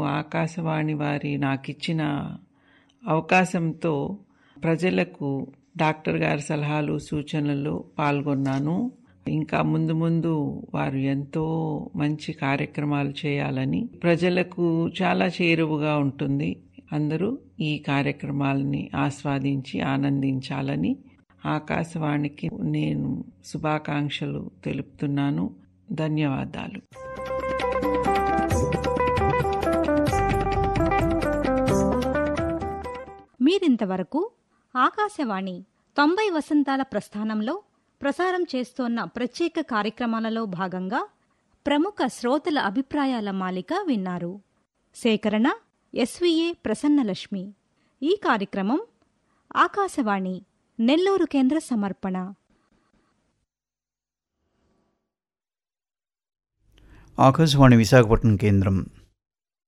ఆకాశవాణి వారి నాకిచ్చిన అవకాశంతో ప్రజలకు డాక్టర్ గారి సలహాలు సూచనలు పాల్గొన్నాను ఇంకా ముందు ముందు వారు ఎంతో మంచి కార్యక్రమాలు చేయాలని ప్రజలకు చాలా చేరువుగా ఉంటుంది అందరూ ఈ కార్యక్రమాలని ఆస్వాదించి ఆనందించాలని ఆకాశవాణికి నేను శుభాకాంక్షలు తెలుపుతున్నాను ధన్యవాదాలు మీరింతవరకు ఆకాశవాణి తొంభై వసంతాల ప్రస్థానంలో ప్రసారం చేస్తోన్న ప్రత్యేక కార్యక్రమాలలో భాగంగా ప్రముఖ శ్రోతల అభిప్రాయాల మాలిక విన్నారు సేకరణ ఎస్విఏ ప్రసన్నలక్ష్మి ఈ కార్యక్రమం ఆకాశవాణి నెల్లూరు కేంద్ర సమర్పణ ఆకాశవాణి విశాఖపట్నం కేంద్రం